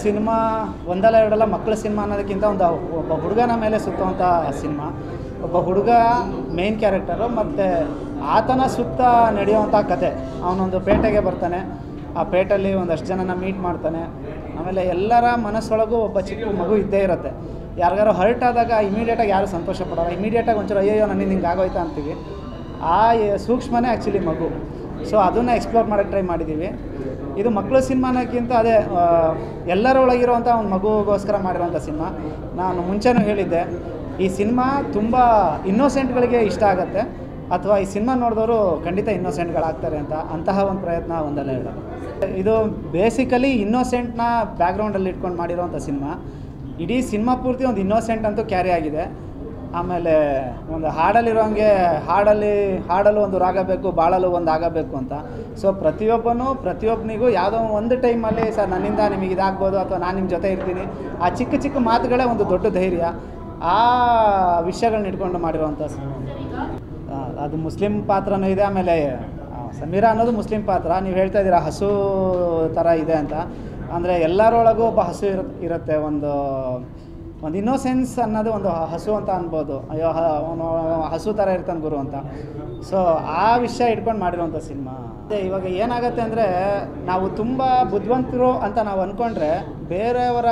cinema ಒಂದಲ್ಲ ಎರಡಲ್ಲ ಮಕ್ಕಳ ಸಿನಿಮಾ ಅನ್ನೋದಕ್ಕಿಂತ ಒಂದು ಒಬ್ಬ ಹುಡುಗನ ಮೇಲೆ ಸುತ್ತುವಂಥ ಸಿನಿಮಾ ಒಬ್ಬ ಹುಡುಗ ಮೇನ್ ಕ್ಯಾರೆಕ್ಟರು ಮತ್ತು ಆತನ ಸುತ್ತ ನಡೆಯುವಂಥ ಕತೆ ಅವನೊಂದು ಪೇಟೆಗೆ ಬರ್ತಾನೆ ಆ ಪೇಟೆಯಲ್ಲಿ ಒಂದಷ್ಟು ಜನನ ಮೀಟ್ ಮಾಡ್ತಾನೆ ಆಮೇಲೆ ಎಲ್ಲರ ಮನಸ್ಸೊಳಗೂ ಒಬ್ಬ ಚಿಕ್ಕ ಮಗು ಇದ್ದೇ ಇರುತ್ತೆ ಯಾರಿಗಾರು ಹರ್ಟ್ ಆದಾಗ ಇಮಿಡಿಯೇಟಾಗಿ ಯಾರು ಸಂತೋಷ ಪಡೋಲ್ಲ ಇಮಿಡಿಯೇಟಾಗಿ ಒಂಚೂರು ಅಯ್ಯೋ ನನ್ನಿಂದ ಹಿಂಗೆ ಆಗೋಯ್ತಾ ಅಂತೀವಿ ಆ ಎ- ಸೂಕ್ಷ್ಮನೇ ಆ್ಯಕ್ಚುಲಿ ಮಗು ಸೊ ಅದನ್ನು ಎಕ್ಸ್ಪ್ಲೋರ್ ಮಾಡೋಕ್ಕೆ ಟ್ರೈ ಮಾಡಿದ್ದೀವಿ ಇದು ಮಕ್ಕಳು ಸಿನಿಮಾನಕ್ಕಿಂತ ಅದೇ ಆ, ಎಲ್ಲರೊಳಗಿರುವಂಥ ಒಂದು ಮಗುಗೋಸ್ಕರ ಮಾಡಿರುವಂಥ ಸಿನಿಮಾ ನಾನು ಮುಂಚೆನೂ ಹೇಳಿದ್ದೆ ಈ ಸಿನಿಮಾ ತುಂಬ ಇನ್ನೋಸೆಂಟ್ಗಳಿಗೆ ಇಷ್ಟ ಆಗುತ್ತೆ ಅಥವಾ ಈ ಸಿನಿಮಾ ನೋಡಿದವರು ಖಂಡಿತ ಇನ್ನೋಸೆಂಟ್ಗಳಾಗ್ತಾರೆ ಅಂತ ಅಂತಹ ಒಂದು ಪ್ರಯತ್ನ ಒಂದಲ್ಲ ಹೇಳೋದು ಇದು ಬೇಸಿಕಲಿ ಇನ್ನೋಸೆಂಟ್ನ ಬ್ಯಾಕ್ಗ್ರೌಂಡಲ್ಲಿ ಇಟ್ಕೊಂಡು ಮಾಡಿರೋವಂಥ ಸಿನಿಮಾ ಇಡೀ ಸಿನಿಮಾ ಪೂರ್ತಿ ಒಂದು ಇನ್ನೋಸೆಂಟ್ ಅಂತೂ ಕ್ಯಾರಿ ಆಗಿದೆ ಆಮೇಲೆ ಒಂದು ಹಾಡಲ್ಲಿರೋಂಗೆ ಹಾಡಲ್ಲಿ ಹಾಡಲು ಒಂದು ರಾಗ ಬೇಕು ಬಾಳಲು ಒಂದು ಆಗಬೇಕು ಅಂತ ಸೊ ಪ್ರತಿಯೊಬ್ಬನೂ ಪ್ರತಿಯೊಬ್ಬನಿಗೂ ಯಾವುದೋ ಒಂದು ಟೈಮಲ್ಲಿ ಸರ್ ನನ್ನಿಂದ ನಿಮಗೆ ಇದಾಗ್ಬೋದು ಅಥವಾ ನಾನು ನಿಮ್ಮ ಜೊತೆ ಇರ್ತೀನಿ ಆ ಚಿಕ್ಕ ಚಿಕ್ಕ ಮಾತುಗಳೇ ಒಂದು ದೊಡ್ಡ ಧೈರ್ಯ ಆ ವಿಷಯಗಳನ್ನ ಇಟ್ಕೊಂಡು ಮಾಡಿರೋವಂಥ ಸಿನಿಮಾ ಆ, ಅದು ಮುಸ್ಲಿಂ ಪಾತ್ರನೂ ಇದೆ ಆಮೇಲೆ ಆ, ಸಮೀರಾ ಅನ್ನೋದು ಮುಸ್ಲಿಂ ಪಾತ್ರ ನೀವು ಹೇಳ್ತಾ ಇದ್ದೀರಾ ಹಸು ಥರ ಇದೆ ಅಂತ ಅಂದರೆ ಎಲ್ಲರೊಳಗೂ ಒಬ್ಬ ಹಸು ಇರ ಇರುತ್ತೆ ಒಂದು ಒಂದು ಇನ್ನೋಸೆನ್ಸ್ ಅನ್ನೋದು ಒಂದು ಹಸು ಅಂತ ಅನ್ಬೋದು ಅಯ್ಯೋ ಹ ಅವನು ಹಸು ಥರ ಇರ್ತಾನೆ ಗುರು ಅಂತ ಸೊ ಆ ವಿಷಯ ಇಟ್ಕೊಂಡು ಮಾಡಿರುವಂಥ ಸಿನಿಮಾ ಅದೇ ಇವಾಗ ಏನಾಗುತ್ತೆ ಅಂದರೆ ನಾವು ತುಂಬ ಬುದ್ಧಿವಂತರು ಅಂತ ನಾವು ಅಂದ್ಕೊಂಡ್ರೆ ಬೇರೆಯವರ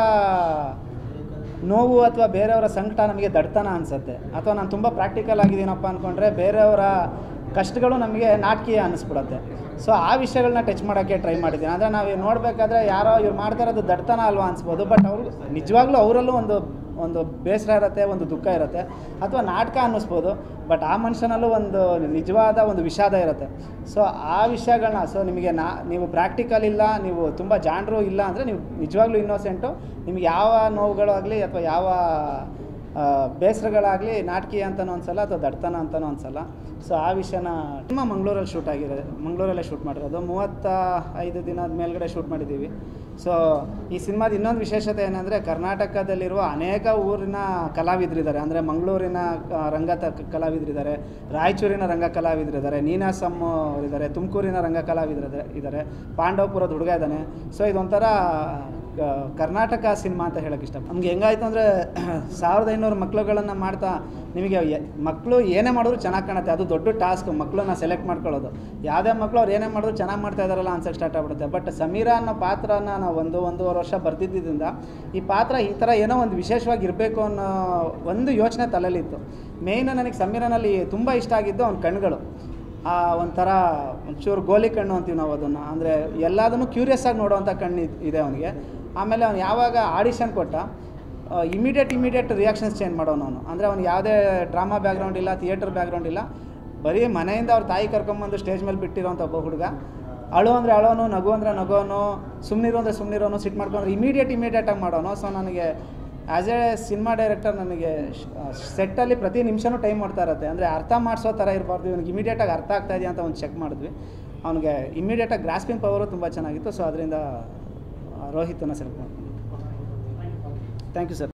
ನೋವು ಅಥವಾ ಬೇರೆಯವರ ಸಂಕಟ ನಮಗೆ ದಡ್ತನ ಅನಿಸುತ್ತೆ ಅಥವಾ ನಾನು ತುಂಬ ಪ್ರಾಕ್ಟಿಕಲ್ ಆಗಿದ್ದೀನಪ್ಪ ಅಂದ್ಕೊಂಡ್ರೆ ಬೇರೆಯವರ ಕಷ್ಟಗಳು ನಮಗೆ ನಾಟಕೀಯ ಅನ್ನಿಸ್ಬಿಡುತ್ತೆ ಸೊ ಆ ವಿಷಯಗಳನ್ನ ಟಚ್ ಮಾಡೋಕ್ಕೆ ಟ್ರೈ ಮಾಡಿದ್ದೀನಿ ಅಂದರೆ ನಾವು ನೋಡಬೇಕಾದ್ರೆ ಯಾರೋ ಇವ್ರು ಮಾಡ್ತಾ ಇರೋದು ದಡ್ತನ ಅಲ್ವಾ ಅನ್ಸ್ಬೋದು ಬಟ್ ಅವ್ರು ನಿಜವಾಗ್ಲೂ ಅವರಲ್ಲೂ ಒಂದು ಒಂದು ಬೇಸರ ಇರುತ್ತೆ ಒಂದು ದುಃಖ ಇರುತ್ತೆ ಅಥವಾ ನಾಟಕ ಅನ್ನಿಸ್ಬೋದು ಬಟ್ ಆ ಮನುಷ್ಯನಲ್ಲೂ ಒಂದು ನಿಜವಾದ ಒಂದು ವಿಷಾದ ಇರುತ್ತೆ ಸೊ ಆ ವಿಷಯಗಳನ್ನ ಸೊ ನಿಮಗೆ ನಾ ನೀವು ಪ್ರಾಕ್ಟಿಕಲ್ ಇಲ್ಲ ನೀವು ತುಂಬ ಜಾಣರು ಇಲ್ಲ ಅಂದರೆ ನೀವು ನಿಜವಾಗ್ಲೂ ಇನ್ನೋಸೆಂಟು ನಿಮ್ಗೆ ಯಾವ ನೋವುಗಳು ಆಗಲಿ ಅಥವಾ ಯಾವ ಆ, ಬೇಸರಗಳಾಗಲಿ ನಾಟಕೀಯ ಅಂತಲೂ ಅನ್ಸಲ್ಲ ಅಥವಾ ದಡ್ತನ ಅಂತಲೂ ಅನ್ಸಲ್ಲ ಸೊ ಆ ವಿಷಯನ ತುಂಬ ಮಂಗಳೂರಲ್ಲಿ ಶೂಟ್ ಆಗಿದೆ ಮಂಗಳೂರಲ್ಲೇ ಶೂಟ್ ಮಾಡಿರೋದು ಮೂವತ್ತ ಐದು ದಿನದ ಮೇಲ್ಗಡೆ ಶೂಟ್ ಮಾಡಿದ್ದೀವಿ ಸೊ ಈ ಸಿನಿಮಾದ ಇನ್ನೊಂದು ವಿಶೇಷತೆ ಏನಂದರೆ ಕರ್ನಾಟಕದಲ್ಲಿರುವ ಅನೇಕ ಊರಿನ ಕಲಾವಿದರಿದ್ದಾರೆ ಅಂದರೆ ಮಂಗಳೂರಿನ ಆ, ರಂಗ ತ ಕಲಾವಿದರಿದ್ದಾರೆ ರಾಯಚೂರಿನ ರಂಗ ಕಲಾವಿದರಿದ್ದಾರೆ ನೀನಾಸಮ್ ಇದ್ದಾರೆ ತುಮಕೂರಿನ ರಂಗ ಕಲಾವಿದರು ಇದ್ದಾರೆ ಪಾಂಡವಪುರದ ಹುಡುಗ ಇದ್ದಾನೆ ಸೊ ಇದೊಂಥರ ಕ- ಕರ್ನಾಟಕ ಸಿನಿಮಾ ಅಂತ ಹೇಳಕ್ಕೆ ಇಷ್ಟ ನಮ್ಗೆ ಹೆಂಗಾಯ್ತು ಅಂದರೆ ಸಾವಿರದ ಐನೂರು ಮಕ್ಳುಗಳನ್ನು ಮಾಡ್ತಾ ನಿಮಗೆ ಎ- ಮಕ್ಕಳು ಏನೇ ಮಾಡಿದ್ರು ಚೆನ್ನಾಗಿ ಕಾಣುತ್ತೆ ಅದು ದೊಡ್ಡ ಟಾಸ್ಕ್ ಮಕ್ಕಳನ್ನ ಸೆಲೆಕ್ಟ್ ಮಾಡ್ಕೊಳ್ಳೋದು ಯಾವುದೇ ಮಕ್ಕಳು ಅವ್ರು ಏನೇ ಮಾಡಿದ್ರು ಚೆನ್ನಾಗಿ ಮಾಡ್ತಾ ಇದ್ದಾರಲ್ಲ ಅನ್ಸಕ್ಕೆ ಸ್ಟಾರ್ಟ್ ಆಗ್ಬಿಡುತ್ತೆ ಬಟ್ ಸಮೀರಾ ಅನ್ನೋ ಪಾತ್ರನ ನಾವು ಒಂದು ಒಂದೂವರೆ ವರ್ಷ ಬರ್ತಿದ್ದರಿಂದ ಈ ಪಾತ್ರ ಈ ಥರ ಏನೋ ಒಂದು ವಿಶೇಷವಾಗಿ ಇರಬೇಕು ಅನ್ನೋ ಒಂದು ಯೋಚನೆ ತಲೆಯಲ್ಲಿತ್ತು ಮೇಯ್ನು ನನಗೆ ಸಮೀರನಲ್ಲಿ ತುಂಬ ಇಷ್ಟ ಆಗಿದ್ದು ಅವ್ನ ಕಣ್ಗಳು ಆ ಒಂಥರ ಒಂಚೂರು ಗೋಲಿ ಕಣ್ಣು ಅಂತೀವಿ ನಾವು ಅದನ್ನು ಅಂದರೆ ಎಲ್ಲದನ್ನು ಕ್ಯೂರಿಯಸ್ ಆಗಿ ನೋಡುವಂಥ ಕಣ್ಣು ಇದ್- ಇದೆ ಅವನಿಗೆ ಆಮೇಲೆ ಅವ್ನು ಯಾವಾಗ ಆಡಿಷನ್ ಕೊಟ್ಟ ಇಮಿಡಿಯೇಟ್ ಇಮಿಡಿಯೇಟ್ ರಿಯಾಕ್ಷನ್ಸ್ ಚೇಂಜ್ ಮಾಡೋನು ಅವನು ಅಂದರೆ ಅವ್ನಿಗೆ ಯಾವುದೇ ಡ್ರಾಮಾ ಬ್ಯಾಕ್ಗ್ರೌಂಡ್ ಇಲ್ಲ ಥಿಯೇಟರ್ ಬ್ಯಾಕ್ಗ್ರೌಂಡ್ ಇಲ್ಲ ಬರೀ ಮನೆಯಿಂದ ಅವ್ರ ತಾಯಿ ಕರ್ಕೊಂಬಂದು ಸ್ಟೇಜ್ ಮೇಲೆ ಬಿಟ್ಟಿರೋಂಥ ಒಬ್ಬ ಹುಡುಗ ಅಳು ಅಂದರೆ ಅಳೋನು ನಗು ಅಂದರೆ ನಗೋನು ಸುಮ್ಮನಿರು ಅಂದರೆ ಸುಮ್ಮನಿರೋನು ಸಿಟ್ ಮಾಡ್ಕೊಂಡ್ರೆ ಇಮಿಡಿಯೇಟ್ ಇಮಿಡಿಯೇಟಾಗಿ ಮಾಡೋನು ಸೊ ನನಗೆ ಆ್ಯಸ್ ಎ ಸಿನಿಮಾ ಡೈರೆಕ್ಟರ್ ನನಗೆ ಸೆಟ್ಟಲ್ಲಿ ಪ್ರತಿ ನಿಮಿಷನೂ ಟೈಮ್ ಮಾಡ್ತಾ ಇರುತ್ತೆ ಅಂದರೆ ಅರ್ಥ ಮಾಡಿಸೋ ಥರ ಇರಬಾರ್ದು ಇವನಿಗೆ ಇಮಿಡಿಯೇಟಾಗಿ ಅರ್ಥ ಆಗ್ತಾ ಇದೆಯಾ ಅಂತ ಒಂದು ಚೆಕ್ ಮಾಡಿದ್ವಿ ಅವನಿಗೆ ಇಮಿಡಿಯೇಟಾಗಿ ಗ್ರಾಸ್ಪಿಂಗ್ ಪವರು ತುಂಬ ಚೆನ್ನಾಗಿತ್ತು ಸೊ ಅದರಿಂದ ರೋಹಿತನ ಸೆಲೆಕ್ಟ್ ಮಾಡ್ತೀನಿ ಥ್ಯಾಂಕ್ ಯು ಸರ್